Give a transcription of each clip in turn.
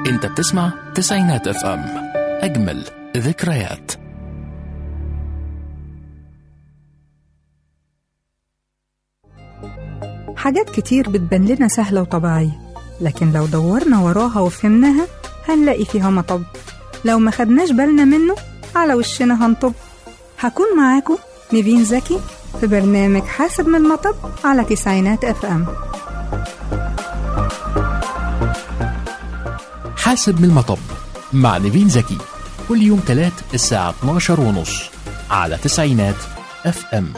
انت بتسمع تسعينات اف ام اجمل ذكريات حاجات كتير بتبان لنا سهلة وطبيعية لكن لو دورنا وراها وفهمناها هنلاقي فيها مطب لو ما خدناش بالنا منه على وشنا هنطب هكون معاكم نيفين زكي في برنامج حاسب من المطب على تسعينات اف ام حاسب من المطب مع نيفين زكي كل يوم تلات الساعة 12 ونص على تسعينات اف ام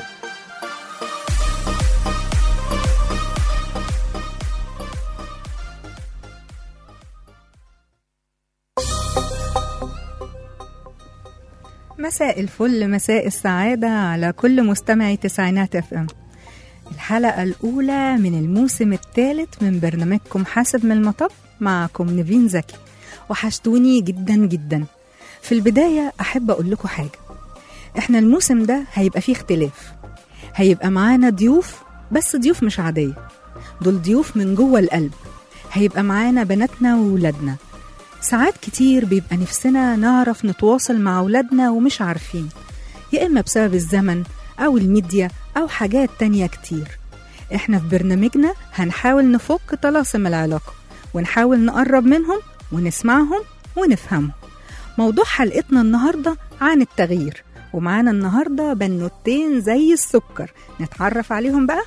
مساء الفل مساء السعادة على كل مستمعي تسعينات اف ام الحلقة الأولى من الموسم الثالث من برنامجكم حاسب من المطب معكم نيفين زكي وحشتوني جدا جدا في البداية أحب أقول لكم حاجة إحنا الموسم ده هيبقى فيه اختلاف هيبقى معانا ضيوف بس ضيوف مش عادية دول ضيوف من جوه القلب هيبقى معانا بناتنا وولادنا ساعات كتير بيبقى نفسنا نعرف نتواصل مع ولادنا ومش عارفين يا إما بسبب الزمن أو الميديا أو حاجات تانية كتير إحنا في برنامجنا هنحاول نفك طلاسم العلاقة ونحاول نقرب منهم ونسمعهم ونفهمهم موضوع حلقتنا النهاردة عن التغيير ومعانا النهاردة بنوتين زي السكر نتعرف عليهم بقى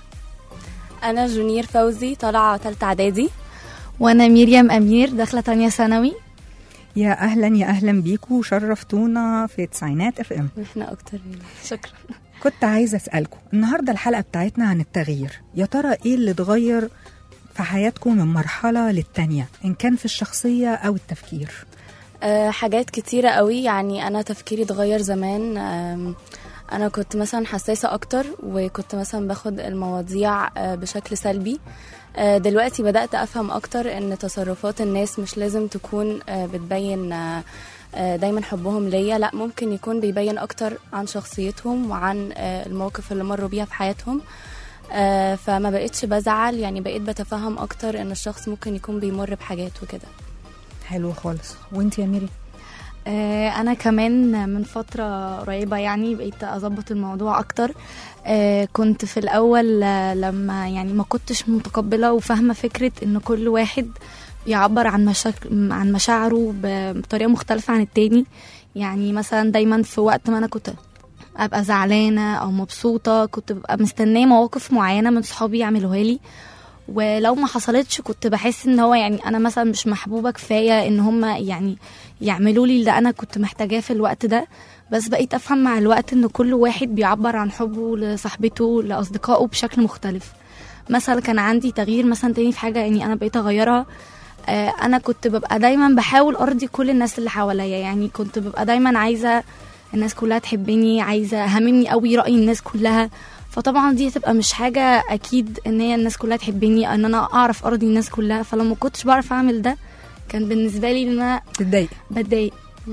أنا جونير فوزي طالعة تالتة إعدادي وانا مريم امير داخله تانية ثانوي يا أهلا يا أهلا بيكوا شرفتونا في تسعينات اف ام إحنا أكتر منه شكرا كنت عايزة أسألكم النهاردة الحلقة بتاعتنا عن التغيير يا ترى إيه اللي اتغير في حياتكم من مرحلة للتانية إن كان في الشخصية أو التفكير أه حاجات كتيرة قوي يعني أنا تفكيري اتغير زمان أم، أنا كنت مثلا حساسة أكتر وكنت مثلا باخد المواضيع أه، بشكل سلبي أه، دلوقتي بدأت أفهم أكتر إن تصرفات الناس مش لازم تكون أه، بتبين أه، أه، دايما حبهم ليا لا ممكن يكون بيبين أكتر عن شخصيتهم وعن أه، المواقف اللي مروا بيها في حياتهم أه، فما بقتش بزعل يعني بقيت بتفهم أكتر إن الشخص ممكن يكون بيمر بحاجات وكده حلو خالص وانت يا ميري آه انا كمان من فتره قريبه يعني بقيت اظبط الموضوع اكتر آه كنت في الاول آه، لما يعني ما كنتش متقبله وفاهمه فكره ان كل واحد يعبر عن مشاكل عن مشاعره ب- بطريقه مختلفه عن التاني يعني مثلا دايما في وقت ما انا كنت ابقى زعلانه او مبسوطه كنت ببقى مستنيه مواقف معينه من صحابي يعملوها لي ولو ما حصلتش كنت بحس ان هو يعني انا مثلا مش محبوبه كفايه ان هم يعني يعملوا لي اللي انا كنت محتاجاه في الوقت ده بس بقيت افهم مع الوقت ان كل واحد بيعبر عن حبه لصاحبته لاصدقائه بشكل مختلف مثلا كان عندي تغيير مثلا تاني في حاجه يعني انا بقيت اغيرها آه، انا كنت ببقى دايما بحاول ارضي كل الناس اللي حواليا يعني كنت ببقى دايما عايزه الناس كلها تحبني عايزه هممني قوي راي الناس كلها فطبعا دي هتبقى مش حاجه اكيد ان هي الناس كلها تحبني ان انا اعرف ارضي الناس كلها فلما كنتش بعرف اعمل ده كان بالنسبه لي ان انا تتضايق بتضايق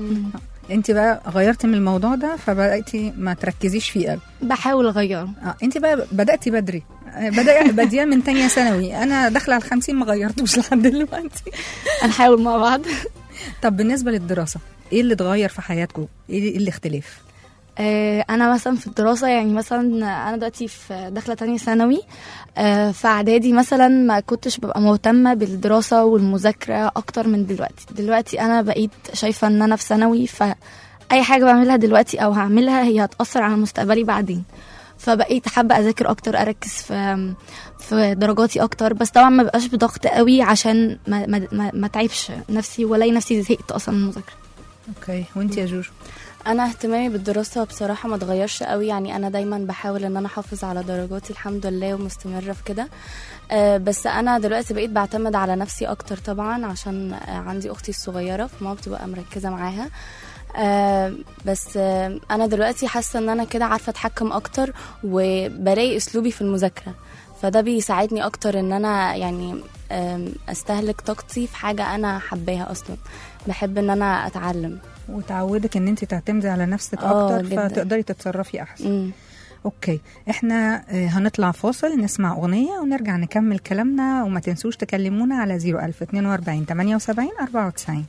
انت بقى غيرتي من الموضوع ده فبدأتي ما تركزيش فيه قوي بحاول اغيره اه انت بقى بدأتي بدري آه، بدأ بديا من تانية ثانوي انا داخله على الخمسين ما غيرتوش لحد دلوقتي هنحاول مع بعض طب بالنسبه للدراسه ايه اللي اتغير في حياتكم ايه الاختلاف آه، انا مثلا في الدراسه يعني مثلا انا دلوقتي في داخله تانية ثانوي آه، في اعدادي مثلا ما كنتش ببقى مهتمه بالدراسه والمذاكره اكتر من دلوقتي دلوقتي انا بقيت شايفه ان انا في ثانوي فاي حاجه بعملها دلوقتي او هعملها هي هتاثر على مستقبلي بعدين فبقيت حابه اذاكر اكتر اركز في في درجاتي اكتر بس طبعا ما بقاش بضغط قوي عشان ما ما, ما, ما تعبش نفسي ولا نفسي زهقت اصلا من المذاكره اوكي وانت يا جوجو انا اهتمامي بالدراسه بصراحه ما اتغيرش قوي يعني انا دايما بحاول ان انا احافظ على درجاتي الحمد لله ومستمره في كده آه، بس انا دلوقتي بقيت بعتمد على نفسي اكتر طبعا عشان آه، عندي اختي الصغيره فما بتبقى مركزه معاها آه بس آه انا دلوقتي حاسه ان انا كده عارفه اتحكم اكتر وبلاقي اسلوبي في المذاكره فده بيساعدني اكتر ان انا يعني آم، استهلك طاقتي في حاجه انا حباها اصلا بحب ان انا اتعلم وتعودك ان انت تعتمدي على نفسك آه، اكتر جداً. فتقدري تتصرفي احسن مم. اوكي احنا آه، هنطلع فاصل نسمع اغنيه ونرجع نكمل كلامنا وما تنسوش تكلمونا على 01042 78 94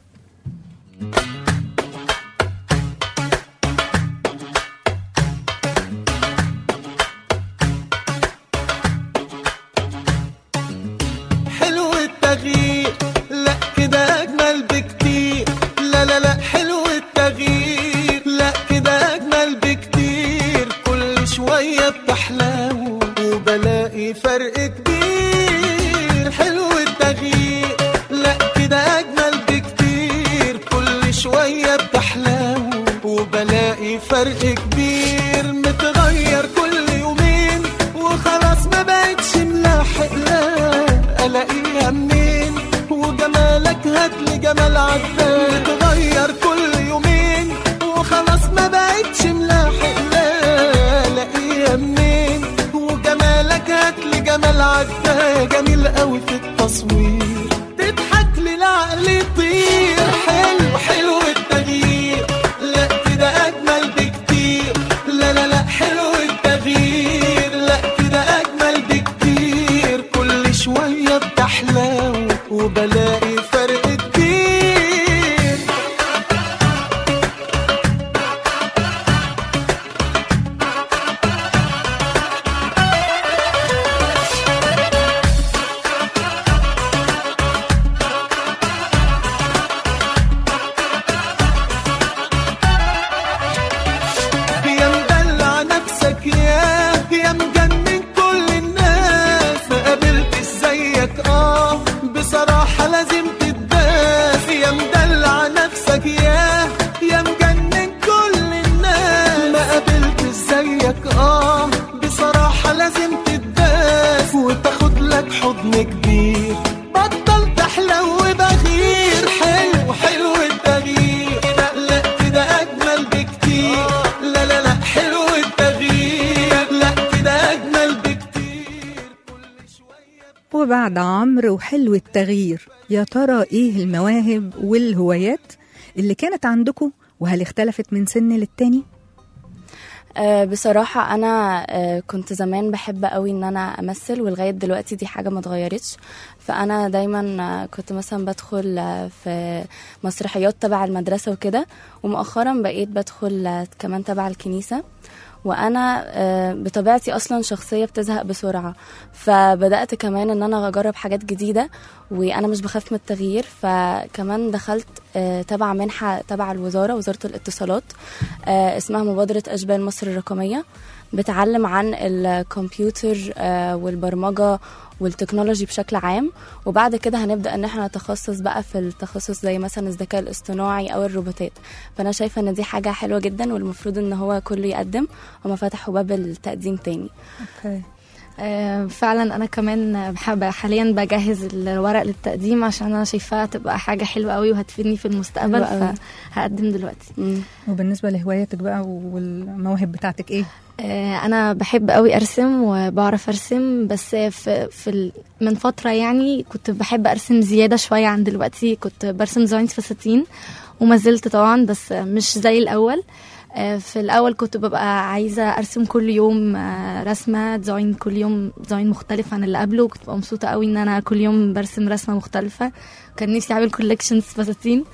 حلو التغيير لا كده اجمل بكتير لا لا لا حلو التغيير لا كده اجمل بكتير كل شوية بتحلو وبلاقي فرق كبير حلو التغيير لا كده اجمل بكتير كل شوية بتحلو وبلاقي فرق كبير متغير كل يومين وخلاص ما بقتش ملاحق لا الاقيها منين وجمالك هاتلي جمال عدنان متغير كل يومين وخلاص ما بقتش ملاحق لا الاقيها منين وجمالك هاتلي جمال عدنان جميل قوي في التصوير تضحك لي العقل يطير حلو حلو التغيير لا كده اجمل بكتير لا لا لا حلو التغيير لا كده اجمل بكتير كل شويه بتحلو وبلاقي فرق كبير يا مدلع نفسك يا يا مجنن كل الناس ما قابلتش زيك اه بصراحة لازم تتداس يا مدلع نفسك يا يا مجنن كل الناس ما قابلتش زيك اه بصراحة لازم تتداس وتاخد لك حضن كبير بطل تحلو بغير حلو حلو التغيير لا لا كده اجمل بكتير لا لا لا حلو التغيير لا كده اجمل بكتير كل شويه وبعد عمرو وحلو التغيير يا ترى ايه المواهب والهوايات اللي كانت عندكم وهل اختلفت من سن للتاني آه، بصراحة أنا آه، كنت زمان بحب قوي إن أنا أمثل ولغاية دلوقتي دي حاجة ما اتغيرتش فأنا دايما آه، كنت مثلا بدخل آه، في مسرحيات تبع المدرسة وكده ومؤخرا بقيت بدخل آه، كمان تبع الكنيسة وانا آه، بطبيعتي اصلا شخصيه بتزهق بسرعه فبدات كمان ان انا اجرب حاجات جديده وانا مش بخاف من التغيير فكمان دخلت آه، تبع منحه تبع الوزاره وزاره الاتصالات آه، اسمها مبادره اشبال مصر الرقميه بتعلم عن الكمبيوتر آه، والبرمجه والتكنولوجي بشكل عام وبعد كده هنبدا ان احنا نتخصص بقى في التخصص زي مثلا الذكاء الاصطناعي او الروبوتات فانا شايفه ان دي حاجه حلوه جدا والمفروض ان هو كله يقدم هما فتحوا باب التقديم تاني اوكي آه، فعلا انا كمان بحب حاليا بجهز الورق للتقديم عشان انا شايفاها تبقى حاجه حلوه قوي وهتفيدني في المستقبل حلوة قوي. فهقدم دلوقتي مم. وبالنسبه لهواياتك بقى والمواهب بتاعتك ايه آه، انا بحب قوي ارسم وبعرف ارسم بس في في ال- من فتره يعني كنت بحب ارسم زياده شويه عن دلوقتي كنت برسم ديزاينز فساتين وما زلت طبعا بس مش زي الاول آه، في الاول كنت ببقى عايزه ارسم كل يوم آه، رسمه ديزاين كل يوم ديزاين مختلف عن اللي قبله كنت ببقى مبسوطه قوي ان انا كل يوم برسم رسمه مختلفه كان نفسي اعمل كولكشنز فساتين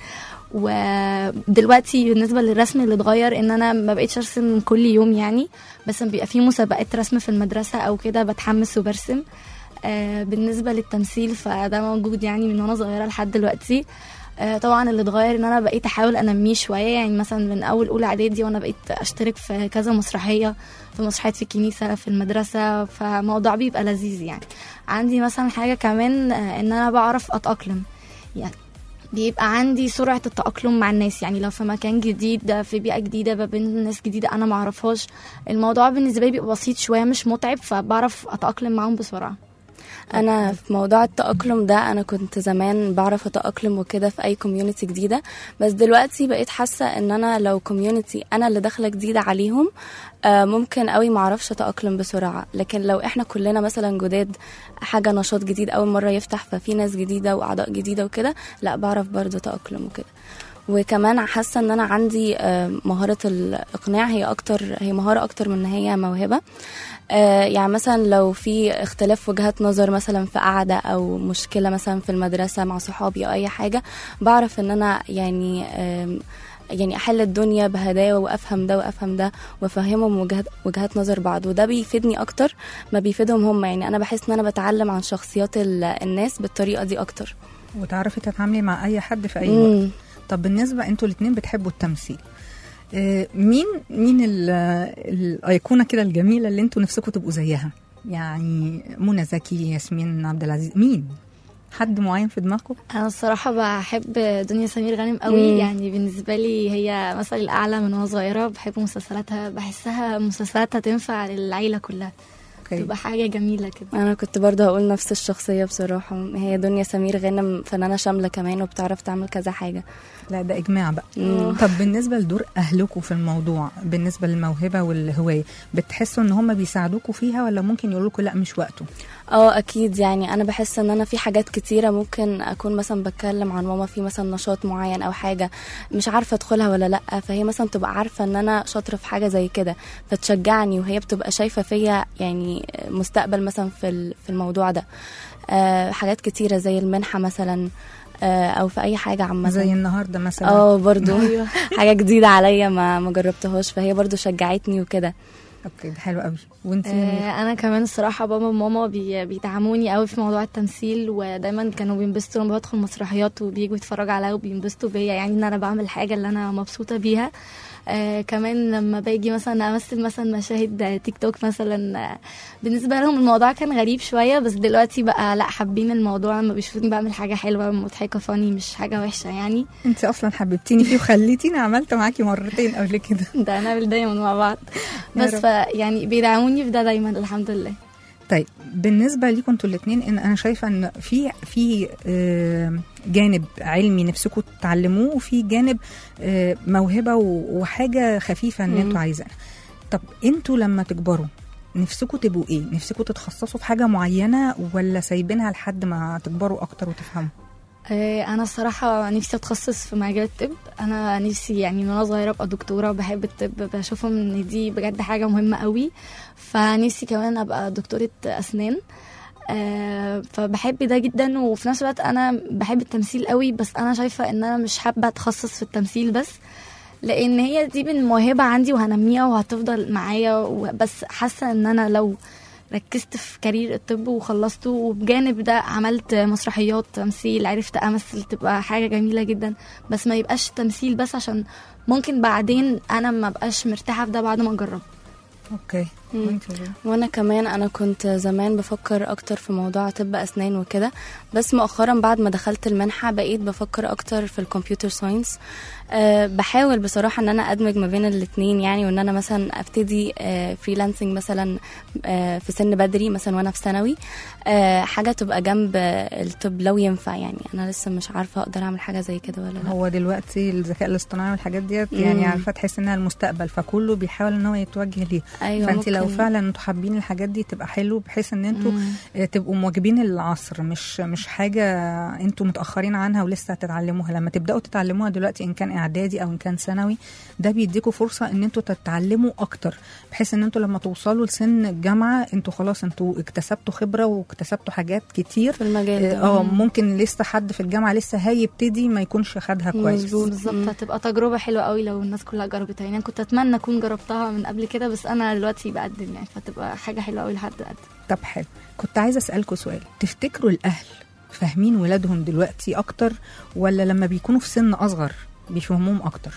ودلوقتي بالنسبه للرسم اللي اتغير ان انا ما بقيتش ارسم كل يوم يعني بس لما بيبقى في مسابقات رسم في المدرسه او كده بتحمس وبرسم آه بالنسبه للتمثيل فده موجود يعني من وانا صغيره لحد دلوقتي آه طبعا اللي اتغير ان انا بقيت احاول انميه شويه يعني مثلا من اول اولى اعدادي وانا بقيت اشترك في كذا مسرحيه في مسرحيات في الكنيسه في المدرسه فموضوع بيبقى لذيذ يعني عندي مثلا حاجه كمان آه ان انا بعرف اتاقلم يعني بيبقى عندي سرعة التأقلم مع الناس يعني لو في مكان جديد في بيئة جديدة بين ناس جديدة أنا معرفهاش الموضوع بالنسبة لي بيبقى بسيط شوية مش متعب فبعرف أتأقلم معاهم بسرعة انا في موضوع التاقلم ده انا كنت زمان بعرف اتاقلم وكده في اي كوميونتي جديده بس دلوقتي بقيت حاسه ان انا لو كوميونتي انا اللي داخله جديده عليهم آه، ممكن قوي معرفش اتاقلم بسرعه لكن لو احنا كلنا مثلا جداد حاجه نشاط جديد اول مره يفتح ففي ناس جديده واعضاء جديده وكده لا بعرف برضه اتاقلم وكده وكمان حاسه ان انا عندي آه، مهاره الاقناع هي اكتر هي مهاره اكتر من ان هي موهبه آه، يعني مثلا لو في اختلاف وجهات نظر مثلا في قعده او مشكله مثلا في المدرسه مع صحابي او اي حاجه بعرف ان انا يعني آم، يعني احل الدنيا بهداوه وافهم ده وافهم ده وافهمهم وجهات وجهات نظر بعض وده بيفيدني اكتر ما بيفيدهم هم يعني انا بحس ان انا بتعلم عن شخصيات ال- الناس بالطريقه دي اكتر وتعرفي تتعاملي مع اي حد في اي وقت مم. طب بالنسبه انتوا الاثنين بتحبوا التمثيل آه، مين مين ال- الايقونه كده الجميله اللي انتوا نفسكم تبقوا زيها يعني منى زكي ياسمين عبد العزيز مين حد معين في دماغكم انا الصراحه بحب دنيا سمير غانم قوي مم. يعني بالنسبه لي هي مثلي الاعلى من وانا صغيره بحب مسلسلاتها بحسها مسلسلاتها تنفع للعيله كلها اوكي تبقى حاجه جميله كده انا كنت برضه هقول نفس الشخصيه بصراحه هي دنيا سمير غانم فنانه شامله كمان وبتعرف تعمل كذا حاجه لا ده اجماع بقى مم. طب بالنسبه لدور اهلكم في الموضوع بالنسبه للموهبه والهوايه بتحسوا ان هم بيساعدوكوا فيها ولا ممكن يقولوا لكم لا مش وقته اه اكيد يعني انا بحس ان انا في حاجات كتيره ممكن اكون مثلا بتكلم عن ماما في مثلا نشاط معين او حاجه مش عارفه ادخلها ولا لا فهي مثلا تبقى عارفه ان انا شاطره في حاجه زي كده فتشجعني وهي بتبقى شايفه فيا يعني مستقبل مثلا في ال- في الموضوع ده آه حاجات كتيره زي المنحه مثلا آه او في اي حاجه عامه زي النهارده مثلا اه برضو حاجه جديده عليا ما ما جربتهاش فهي برضو شجعتني وكده اوكي ده حلو قوي وانت آه، انا كمان الصراحه بابا وماما بي بيدعموني قوي في موضوع التمثيل ودايما كانوا بينبسطوا لما بدخل مسرحيات وبييجوا يتفرجوا عليا وبينبسطوا بيا يعني ان انا بعمل حاجه اللي انا مبسوطه بيها آه كمان لما باجي مثلا امثل مثلا مشاهد تيك توك مثلا آه بالنسبه لهم الموضوع كان غريب شويه بس دلوقتي بقى لا حابين الموضوع لما بيشوفوني بعمل حاجه حلوه مضحكه فاني مش حاجه وحشه يعني انت اصلا حببتيني فيه وخليتيني عملت معاكي مرتين قبل كده ده نعمل دايما مع بعض يا بس رب. ف يعني بيدعموني في ده دايما الحمد لله طيب بالنسبه ليكم انتوا الاثنين ان انا شايفه ان في في آه، جانب علمي نفسكم تتعلموه وفي جانب آه، موهبه و- وحاجه خفيفه ان مم. انتوا عايزينها طب انتوا لما تكبروا نفسكم تبقوا ايه نفسكم تتخصصوا في حاجه معينه ولا سايبينها لحد ما تكبروا اكتر وتفهموا آه، انا الصراحه نفسي اتخصص في مجال الطب انا نفسي يعني من وانا صغيره ابقى دكتوره بحب الطب بشوفهم ان دي بجد حاجه مهمه قوي فنفسي كمان ابقى دكتوره اسنان آه، فبحب ده جدا وفي نفس الوقت انا بحب التمثيل قوي بس انا شايفه ان انا مش حابه اتخصص في التمثيل بس لان هي دي من موهبه عندي وهنميها وهتفضل معايا و- بس حاسه ان انا لو ركزت في كارير الطب وخلصته وبجانب ده عملت مسرحيات تمثيل عرفت امثل تبقى حاجه جميله جدا بس ما يبقاش تمثيل بس عشان ممكن بعدين انا ما بقاش مرتاحه في ده بعد ما اجرب اوكي مم. وانتوا إيه؟ وانا كمان انا كنت زمان بفكر اكتر في موضوع طب اسنان وكده بس مؤخرا بعد ما دخلت المنحه بقيت بفكر اكتر في الكمبيوتر ساينس أه بحاول بصراحه ان انا ادمج ما بين الاثنين يعني وان انا مثلا ابتدي أه فريلانسنج مثلا أه في سن بدري مثلا وانا في ثانوي أه حاجه تبقى جنب الطب لو ينفع يعني انا لسه مش عارفه اقدر اعمل حاجه زي كده ولا لا هو دلوقتي الذكاء الاصطناعي والحاجات ديت يعني مم. عارفه تحس انها المستقبل فكله بيحاول ان هو يتوجه ليه ايوه فانت لو ممكن. فعلا انتوا حابين الحاجات دي تبقى حلو بحيث ان انتوا مم. آه، تبقوا مواكبين العصر مش مش حاجه انتوا متاخرين عنها ولسه هتتعلموها لما تبداوا تتعلموها دلوقتي ان كان اعدادي او ان كان ثانوي ده بيديكوا فرصه ان انتوا تتعلموا اكتر بحيث ان انتوا لما توصلوا لسن الجامعه انتوا خلاص انتوا اكتسبتوا خبره واكتسبتوا حاجات كتير في المجال ده اه ممكن لسه حد في الجامعه لسه هيبتدي ما يكونش خدها كويس مظبوط. بالظبط مم. هتبقى تجربه حلوه قوي لو الناس كلها جربتها يعني انا كنت اتمنى اكون جربتها من قبل كده بس انا دلوقتي بقدم يعني فتبقى حاجه حلوه قوي لحد قد طب حلو كنت عايزه اسالكوا سؤال تفتكروا الاهل فاهمين ولادهم دلوقتي اكتر ولا لما بيكونوا في سن اصغر بيفهموهم اكتر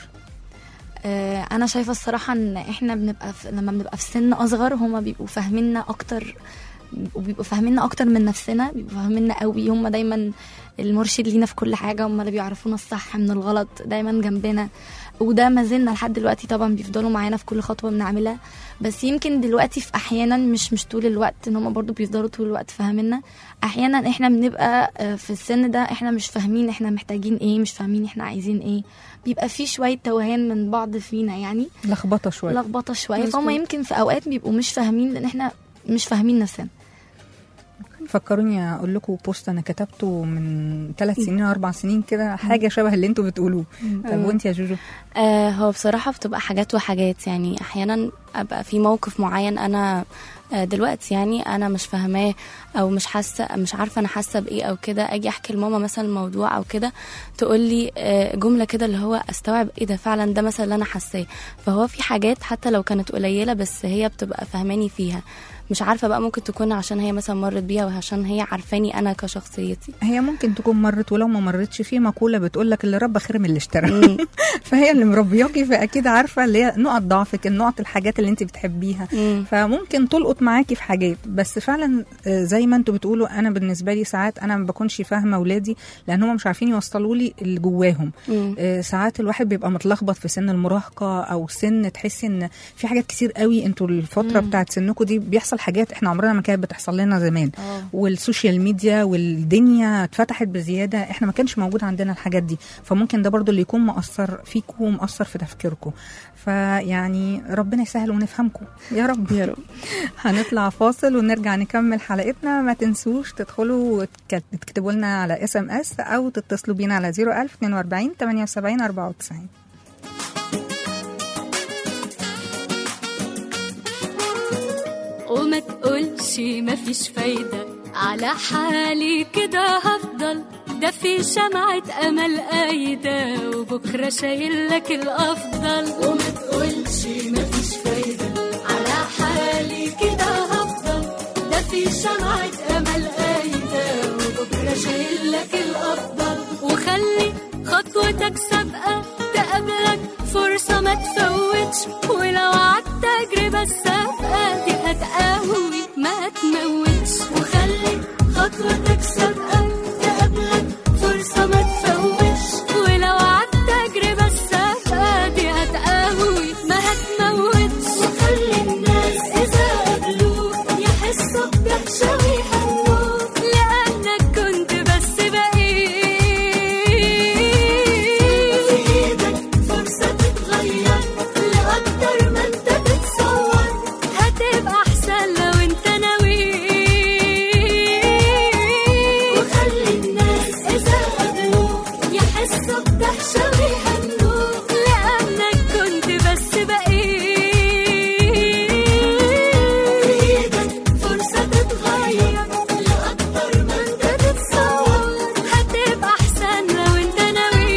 آه، انا شايفه الصراحه ان احنا بنبقى في لما بنبقى في سن اصغر هما بيبقوا فاهميننا اكتر وبيبقوا فاهميننا اكتر من نفسنا بيبقوا فاهميننا قوي هما دايما المرشد لينا في كل حاجه هما اللي بيعرفونا الصح من الغلط دايما جنبنا وده ما زلنا لحد دلوقتي طبعا بيفضلوا معانا في كل خطوه بنعملها بس يمكن دلوقتي في احيانا مش مش طول الوقت ان هما برضو بيفضلوا طول الوقت فاهميننا احيانا احنا بنبقى آه، في السن ده احنا مش فاهمين احنا محتاجين ايه مش فاهمين احنا عايزين ايه بيبقى في شويه توهان من بعض فينا يعني لخبطه شويه لخبطه شويه مظبوط. فهم يمكن في اوقات بيبقوا مش فاهمين لان احنا مش فاهمين نفسنا فكروني اقول لكم بوست انا كتبته من ثلاث سنين او اربع سنين كده حاجه شبه اللي انتوا بتقولوه طب وانت يا جوجو آه هو بصراحة بتبقى حاجات وحاجات يعني أحيانا أبقى في موقف معين أنا آه دلوقتي يعني أنا مش فاهماه أو مش حاسة مش عارفة أنا حاسة بإيه أو كده أجي أحكي لماما مثلا الموضوع أو كده تقول لي آه جملة كده اللي هو أستوعب إيه ده فعلا ده مثلا اللي أنا حاساه فهو في حاجات حتى لو كانت قليلة بس هي بتبقى فهماني فيها مش عارفة بقى ممكن تكون عشان هي مثلا مرت بيها وعشان هي عارفاني أنا كشخصيتي هي ممكن تكون مرت ولو ما مرتش في مقوله بتقول لك اللي ربى خير من اللي اشترى فهي اللي مربياكي فاكيد عارفه اللي هي نقط ضعفك النقط الحاجات اللي انت بتحبيها مم. فممكن تلقط معاكي في حاجات بس فعلا آه، زي ما انتوا بتقولوا انا بالنسبه لي ساعات انا ما بكونش فاهمه اولادي لان هم مش عارفين يوصلوا لي اللي جواهم مم. آه، ساعات الواحد بيبقى متلخبط في سن المراهقه او سن تحسي ان في حاجات كتير قوي انتوا الفتره مم. بتاعت سنكم دي بيحصل حاجات احنا عمرنا ما كانت بتحصل لنا زمان اه والسوشيال ميديا والدنيا اتفتحت بزياده احنا ما كانش موجود عندنا الحاجات دي فممكن ده برضو اللي يكون مؤثر فيكم ومؤثر في تفكيركم فيعني ربنا يسهل ونفهمكم يا رب يا رب هنطلع فاصل ونرجع نكمل حلقتنا ما تنسوش تدخلوا وتك- تكتبوا لنا على اس ام اس او تتصلوا بينا على 01000 42 78 94 وما تقولش مفيش فايدة على حالي كده هفضل ده في شمعة أمل قايدة وبكرة شايل لك الأفضل وما تقولش مفيش فايدة على حالي كده هفضل ده في شمعة أمل قايدة وبكرة شايل لك الأفضل وخلي خطوتك سابقة تقابلك فرصة ما تفوتش ولو عدت تجربة السابقة دي هتقوي ما تموتش وخلي خطوتك سابقة تقابلك فرصة ما تفوتش ولو عدت تجربة السابقة دي هتقوي ما هتموتش وخلي الناس إذا قابلوك يحسوا بدهشة ويهنوك لأنك كنت بس بقيت في إيدك فرصة تتغير لأكتر ما أنت تتصور هتبقى أحسن لو أنت ناوي وخلي الناس إذا قابلوك يحسوا بدهشة ويهنوك لأنك كنت بس بقيت في إيدك فرصة تتغير لأكتر ما أنت تتصور هتبقى أحسن لو أنت ناوي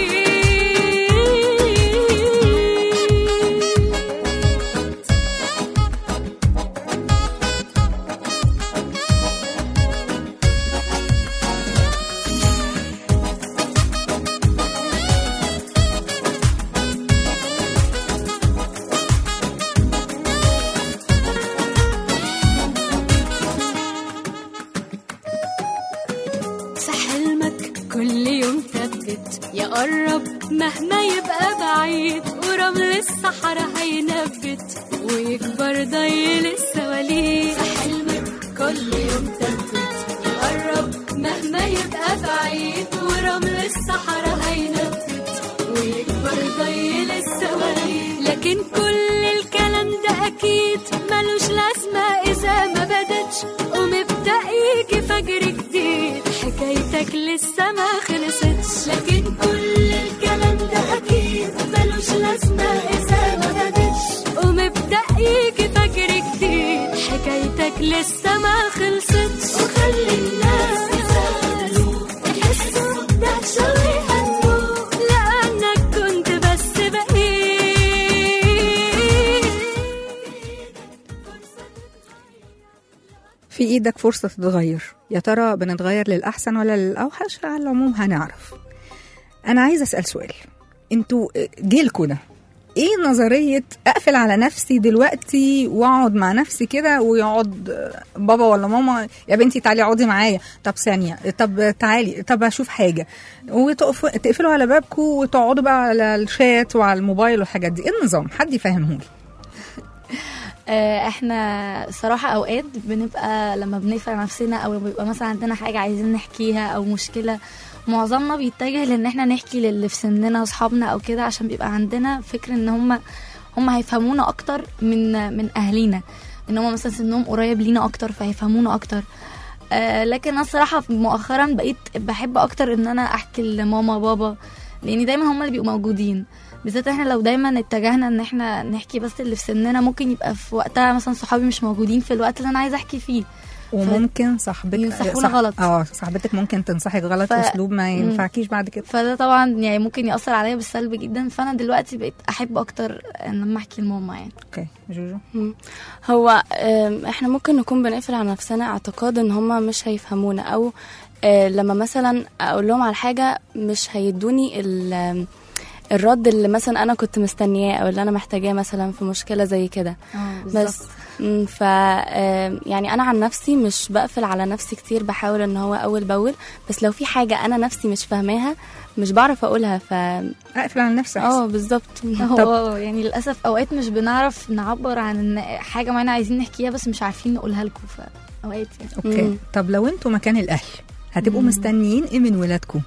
في حلمك كل يوم ثبت يا قرب مهما يبقى بعيد ورمل الصحراء هينبت ويكبر ضي السواليف في حلمك كل يوم ثبت يا قرب مهما يبقى بعيد ورمل الصحراء هينبت ويكبر ضي السواليف لكن كل الكلام ده اكيد ملوش لازمه اذا ما بدتش ومبدا يجي فجر جديد حكايتك لسه ما خلصتش لكن كل الكلام ده اكيد ملوش لازمه اذا ما بدتش ومبدا يجي فجر جديد حكايتك لسه ما خلصتش وخلي الناس يسألوك يحسوا بدهشة ويهنوك لأنك كنت بس بقيت في ايدك فرصة تتغير يا ترى بنتغير للأحسن ولا للأوحش على العموم هنعرف أنا عايزة أسأل سؤال انتوا جيلكوا ده ايه نظرية اقفل على نفسي دلوقتي واقعد مع نفسي كده ويقعد بابا ولا ماما يا بنتي تعالي اقعدي معايا طب ثانية طب تعالي طب اشوف حاجة وتقفلوا على بابكم وتقعدوا بقى على الشات وعلى الموبايل والحاجات دي ايه النظام حد يفهمهولي آه، احنا صراحة اوقات بنبقى لما بنقفل نفسنا او بيبقى مثلا عندنا حاجة عايزين نحكيها او مشكلة معظمنا بيتجه لان احنا نحكي للي في سننا اصحابنا او كده عشان بيبقى عندنا فكر ان هم هم هيفهمونا اكتر من من اهالينا ان هم مثلا سنهم قريب لينا اكتر فهيفهمونا اكتر آه لكن انا الصراحه مؤخرا بقيت بحب اكتر ان انا احكي لماما بابا لان دايما هم اللي بيبقوا موجودين بالذات احنا لو دايما اتجهنا ان احنا نحكي بس اللي في سننا ممكن يبقى في وقتها مثلا صحابي مش موجودين في الوقت اللي انا عايزه احكي فيه وممكن صاحبتك ينصحونا غلط. اه صاحبتك ممكن تنصحك غلط ف- اسلوب ما مم. ينفعكيش بعد كده فده طبعا يعني ممكن ياثر عليا بالسلب جدا فانا دلوقتي بقيت احب اكتر ان لما احكي لماما يعني اوكي جوجو مم. هو آم، احنا ممكن نكون بنقفل على نفسنا اعتقاد ان هما مش هيفهمونا او آه، لما مثلا اقول لهم على حاجه مش هيدوني ال- آم، الرد اللي مثلا انا كنت مستنياه او اللي انا محتاجاه مثلا في مشكله زي كده بس مم، ف آم، يعني انا عن نفسي مش بقفل على نفسي كتير بحاول ان هو اول باول بس لو في حاجه انا نفسي مش فاهماها مش بعرف اقولها ف اقفل على نفسي اه أحسن. بالظبط هو يعني للاسف اوقات مش بنعرف نعبر عن إن حاجه معينه عايزين نحكيها بس مش عارفين نقولها لكم فاوقات يعني اوكي مم. طب لو انتوا مكان الاهل هتبقوا مم. مستنيين ايه من ولادكم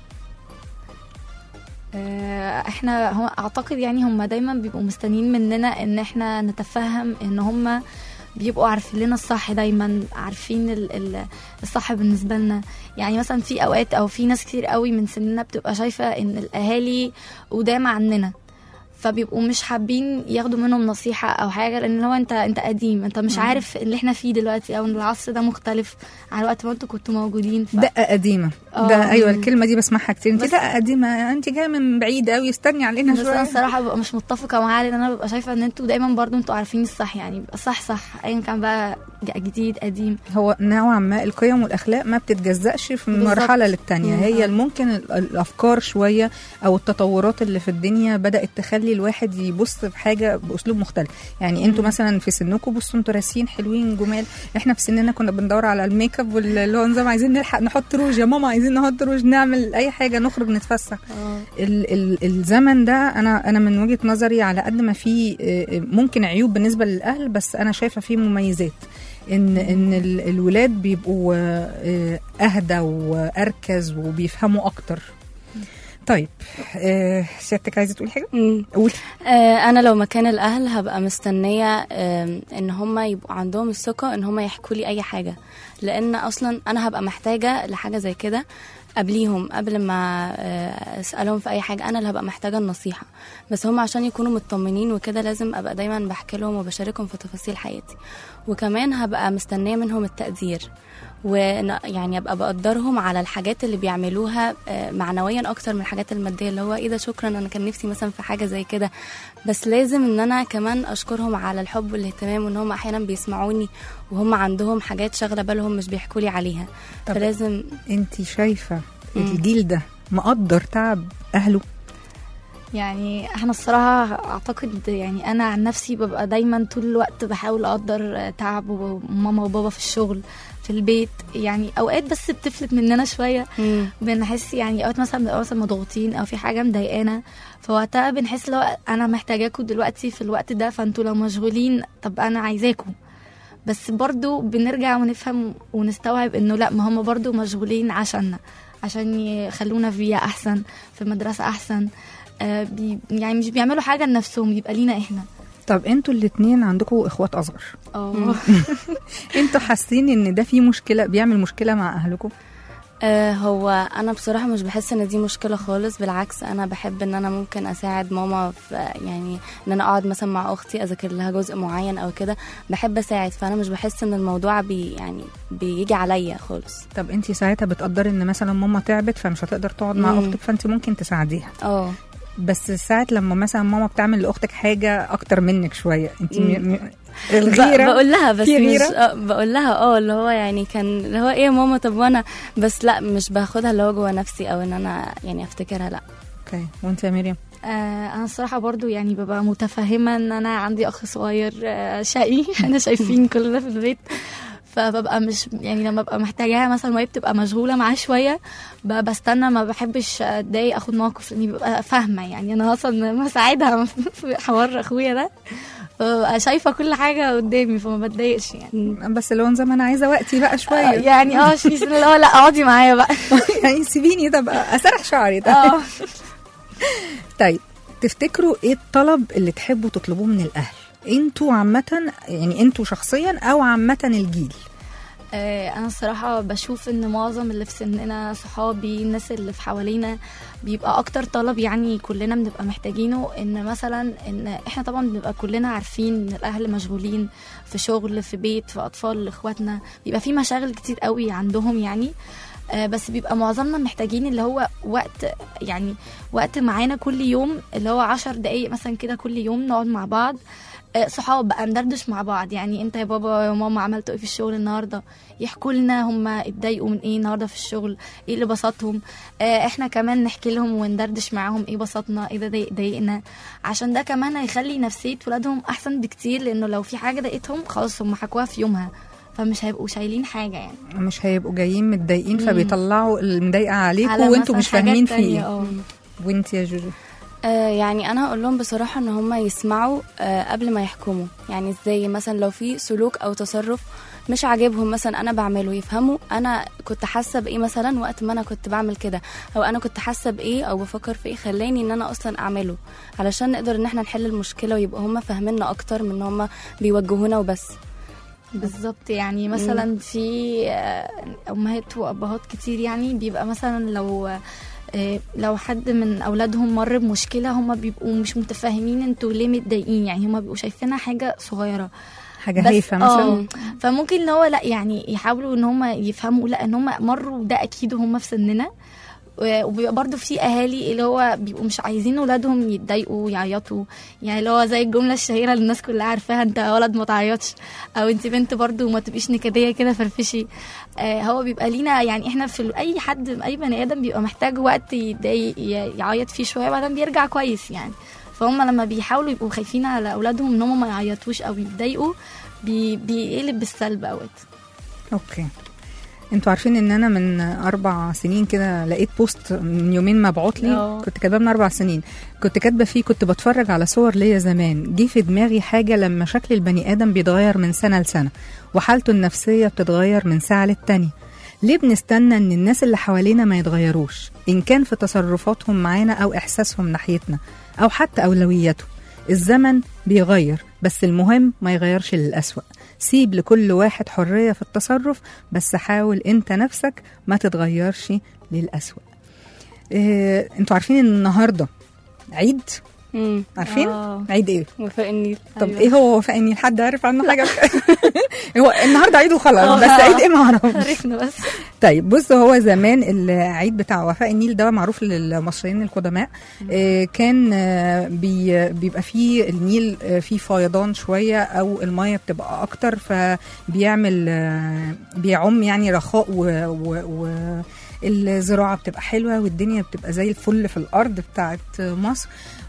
آه، احنا هو اعتقد يعني هم دايما بيبقوا مستنيين مننا ان احنا نتفهم ان هم بيبقوا عارفين لنا الصح دايما عارفين ال- ال- الصح بالنسبه لنا يعني مثلا في اوقات او في ناس كتير قوي من سننا بتبقى شايفه ان الاهالي قدام عننا فبيبقوا مش حابين ياخدوا منهم نصيحه او حاجه لان هو انت انت قديم انت مش عارف اللي احنا فيه دلوقتي او ان العصر ده مختلف عن وقت ما انتوا كنتوا موجودين ف... دقه قديمه آه. ده ايوه الكلمه دي بسمعها كتير انت بس- دقه قديمه انت جايه من بعيد قوي استني علينا بس انا شويه الصراحه ببقى مش متفقه معاها لان انا ببقى شايفه ان انتوا دايما برضو انتوا عارفين الصح يعني بيبقى صح صح ايا كان بقى جديد قديم هو نوعا ما القيم والاخلاق ما بتتجزأش في بالظبط. مرحله للتانيه مم. هي آه. ممكن ال- الافكار شويه او التطورات اللي في الدنيا بدات تخلي الواحد يبص في حاجه باسلوب مختلف يعني انتوا مثلا في سنكم بصوا انتوا راسين حلوين جمال احنا في سننا كنا بندور على الميك اب واللي هو نظام عايزين نلحق نحط روج يا ماما عايزين نحط روج نعمل اي حاجه نخرج نتفسح ال ال الزمن ده انا انا من وجهه نظري على قد ما في آه، آه، ممكن عيوب بالنسبه للاهل بس انا شايفه فيه مميزات ان ان ال- الولاد بيبقوا آه، آه، اهدى واركز وبيفهموا اكتر طيب آه، سيادتك عايزه تقولي حاجه مم. قولي آه، انا لو مكان الاهل هبقى مستنيه آم، ان هم يبقوا عندهم الثقه ان هم يحكوا لي اي حاجه لان اصلا انا هبقى محتاجه لحاجه زي كده قبليهم قبل ما آه، اسالهم في اي حاجه انا اللي هبقى محتاجه النصيحه بس هم عشان يكونوا مطمنين وكده لازم ابقى دايما بحكي لهم وبشاركهم في تفاصيل حياتي وكمان هبقى مستنيه منهم التقدير ويعني ابقى بقدرهم على الحاجات اللي بيعملوها آه، معنويا اكتر من الحاجات الماديه اللي هو ايه ده شكرا انا كان نفسي مثلا في حاجه زي كده بس لازم ان انا كمان اشكرهم على الحب والاهتمام وان هم احيانا بيسمعوني وهم عندهم حاجات شاغله بالهم مش بيحكوا لي عليها طب فلازم انت شايفه مم. الجيل ده مقدر تعب اهله يعني احنا الصراحه اعتقد يعني انا عن نفسي ببقى دايما طول الوقت بحاول اقدر تعب ماما وبابا في الشغل في البيت يعني اوقات بس بتفلت مننا شويه مم. بنحس يعني اوقات مثلا بنبقى مثلا مضغوطين او في حاجه مضايقانا فوقتها بنحس لو انا محتاجاكم دلوقتي في الوقت ده فانتوا لو مشغولين طب انا عايزاكم بس برضو بنرجع ونفهم ونستوعب انه لا ما هم برضو مشغولين عشاننا عشان يخلونا في بيئه احسن في مدرسه احسن آه بي يعني مش بيعملوا حاجه لنفسهم يبقى لينا احنا طب انتوا الاتنين عندكم اخوات اصغر اه انتوا حاسين ان ده فيه مشكله بيعمل مشكله مع اهلكم آه هو انا بصراحه مش بحس ان دي مشكله خالص بالعكس انا بحب ان انا ممكن اساعد ماما في يعني ان انا اقعد مثلا مع اختي اذاكر لها جزء معين او كده بحب اساعد فانا مش بحس ان الموضوع بي يعني بيجي عليا خالص طب انت ساعتها بتقدري ان مثلا ماما تعبت فمش هتقدر تقعد مع مم. اختك فانت ممكن تساعديها اه بس ساعة لما مثلا ماما بتعمل لاختك حاجه اكتر منك شويه انت م... مم. م... الغيره بقول لها بس في مش غيرة؟ آه بقول لها اه اللي هو يعني كان اللي هو ايه يا ماما طب وانا بس لا مش باخدها اللي هو جوه نفسي او ان انا يعني افتكرها لا اوكي وانت يا مريم آه انا الصراحه برضو يعني ببقى متفهمه ان انا عندي اخ صغير آه شقي احنا شايفين كلنا في البيت فببقى مش يعني لما ببقى محتاجاها مثلا وهي بتبقى مشغوله معاه شويه ب- بستنى ما بحبش اتضايق اخد موقف لاني ببقى فاهمه يعني انا اصلا بساعدها في حوار اخويا ده ببقى شايفه كل حاجه قدامي فما بتضايقش يعني بس اللي هو نظام انا عايزه وقتي بقى آه، شويه يعني اه في سنه اللي هو لا اقعدي معايا بقى يعني سيبيني ده بقى اسرح شعري ده اه طيب تفتكروا ايه الطلب اللي تحبوا تطلبوه من الاهل انتوا عامه يعني انتوا شخصيا او عامه الجيل آه، انا الصراحه بشوف ان معظم اللي في سننا صحابي الناس اللي في حوالينا بيبقى اكتر طلب يعني كلنا بنبقى محتاجينه ان مثلا ان احنا طبعا بنبقى كلنا عارفين ان الاهل مشغولين في شغل في بيت في اطفال لاخواتنا بيبقى في مشاغل كتير قوي عندهم يعني آه، بس بيبقى معظمنا محتاجين اللي هو وقت يعني وقت معانا كل يوم اللي هو عشر دقايق مثلا كده كل يوم نقعد مع بعض آه، صحاب بقى ندردش مع بعض يعني انت يا بابا يا ماما عملتوا ايه في الشغل النهارده يحكوا لنا هم اتضايقوا من ايه النهارده في الشغل ايه اللي بسطهم آه، احنا كمان نحكي لهم وندردش معاهم ايه بسطنا ايه ده ضايق- ضايقنا عشان ده كمان هيخلي نفسية ولادهم احسن بكتير لانه لو في حاجه ضايقتهم خلاص هم حكوها في يومها فمش هيبقوا شايلين حاجه يعني مش هيبقوا جايين متضايقين مم. فبيطلعوا المضايقه عليكم على وانتوا مثلاً مش حاجات فاهمين في تانية، ايه اه وانت يا جوجو آه يعني انا هقول لهم بصراحه ان هم يسمعوا آه قبل ما يحكموا يعني ازاي مثلا لو في سلوك او تصرف مش عاجبهم مثلا انا بعمله يفهموا انا كنت حاسه بايه مثلا وقت ما انا كنت بعمل كده او انا كنت حاسه بايه او بفكر في ايه خلاني ان انا اصلا اعمله علشان نقدر ان احنا نحل المشكله ويبقى هم فاهميننا اكتر من ان هم بيوجهونا وبس بالظبط يعني مثلا في آه، امهات وابهات كتير يعني بيبقى مثلا لو آه، لو حد من اولادهم مر بمشكله هم بيبقوا مش متفاهمين انتوا ليه متضايقين يعني هم بيبقوا شايفينها حاجه صغيره حاجه بس- هايفه مثلا آه، فممكن ان هو لا يعني يحاولوا ان هم يفهموا لا ان هم مروا ده اكيد وهم في سننا و- وبيبقى برضو في اهالي اللي هو بيبقوا مش عايزين ولادهم يتضايقوا يعيطوا يعني اللي هو زي الجمله الشهيره اللي الناس كلها عارفاها انت ولد ما تعيطش او انت بنت برضو ما تبقيش نكديه كده فرفشي آه هو بيبقى لينا يعني احنا في ال- اي حد اي بني ادم بيبقى محتاج وقت يتضايق ي- يعيط فيه شويه بعدين بيرجع كويس يعني فهم لما بيحاولوا يبقوا خايفين على اولادهم ان هم ما يعيطوش او يتضايقوا بي بيقلب بالسلب اوقات اوكي انتوا عارفين ان انا من اربع سنين كده لقيت بوست من يومين مبعوت لي اه. كنت كاتباه من اربع سنين كنت كاتبه فيه كنت بتفرج على صور ليا زمان جه في دماغي حاجه لما شكل البني ادم بيتغير من سنه لسنه وحالته النفسيه بتتغير من ساعه للتانيه ليه بنستنى ان الناس اللي حوالينا ما يتغيروش ان كان في تصرفاتهم معانا او احساسهم ناحيتنا او حتى اولوياتهم الزمن بيغير بس المهم ما يغيرش للأسوأ سيب لكل واحد حرية في التصرف بس حاول انت نفسك ما تتغيرش للأسوأ إيه، انتوا عارفين ان النهاردة عيد امم عارفين آه. عيد ايه وفاء النيل طب أيوة. ايه هو وفاء النيل حد عارف عنه حاجه هو النهارده عيد وخلاص آه. بس عيد ايه ما اعرفش عرفنا بس طيب بص هو زمان العيد بتاع وفاء النيل ده معروف للمصريين القدماء آه، كان آه، بي بيبقى فيه النيل آه، فيه فيضان شويه او الميه بتبقى اكتر فبيعمل آه، بيعم يعني رخاء و, و, و الزراعه بتبقى حلوه والدنيا بتبقى زي الفل في الارض بتاعت مصر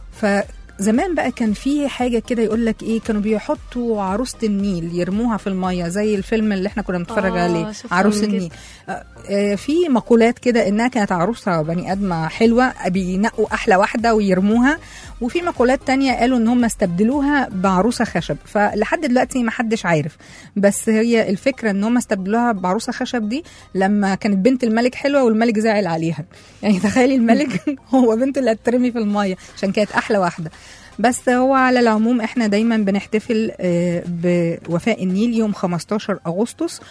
فزمان بقى كان في حاجه كده يقول لك ايه كانوا بيحطوا عروسه النيل يرموها في الميه زي الفيلم اللي احنا كنا بنتفرج آه، عليه شفت عروس كده. النيل آه، آه، في مقولات كده انها كانت عروسه بني ادمه حلوه بينقوا احلى واحده ويرموها وفي مقولات تانية قالوا ان هم استبدلوها بعروسه خشب فلحد دلوقتي ما حدش عارف بس هي الفكره ان هم استبدلوها بعروسه خشب دي لما كانت بنت الملك حلوه والملك زعل عليها يعني تخيلي الملك هو بنته اللي هترمي في الميه عشان كانت احلى واحده بس هو على العموم احنا دايما بنحتفل آه، بوفاء النيل يوم 15 اغسطس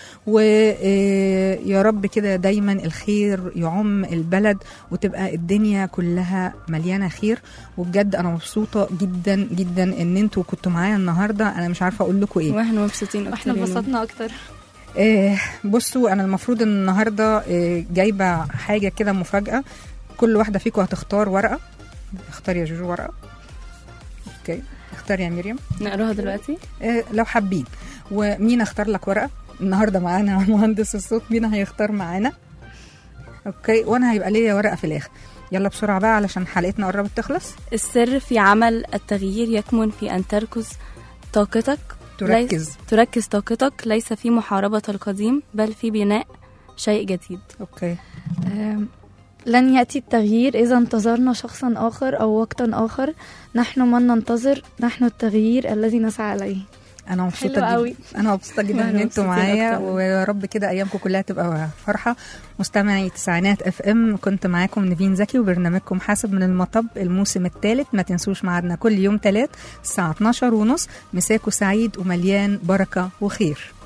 ويا رب كده دايما الخير يعم البلد وتبقى الدنيا كلها مليانه خير وبجد انا مبسوطه جدا جدا ان انتوا كنتوا معايا النهارده انا مش عارفه اقول لكم ايه واحنا مبسوطين اكتر واحنا يا نور. انبسطنا اكتر آه، بصوا انا المفروض ان النهارده آه، جايبه حاجه كده مفاجاه كل واحده فيكم هتختار ورقه اختار يا جوجو ورقه اوكي اختار يا مريم نقراها دلوقتي آه، لو حابين ومين اختار لك ورقه النهارده معانا مهندس الصوت مين هيختار معانا اوكي وانا هيبقى ليا ورقه في الاخر يلا بسرعه بقى علشان حلقتنا قربت تخلص السر في عمل التغيير يكمن في أن تركز طاقتك تركز ليس تركز طاقتك ليس في محاربة القديم بل في بناء شيء جديد اوكي آم، لن يأتي التغيير إذا انتظرنا شخصا آخر أو وقتا آخر نحن من ننتظر نحن التغيير الذي نسعى إليه انا مبسوطه حلو جدا قوي. انا مبسوطه جدا ان وأنا انتوا مبسوطين معايا أكتر. ويا رب كده ايامكم كلها تبقى فرحه مستمعي تسعينات اف ام كنت معاكم نيفين زكي وبرنامجكم حاسب من المطب الموسم الثالث ما تنسوش ميعادنا كل يوم ثلاث الساعه 12 ونص مساكو سعيد ومليان بركه وخير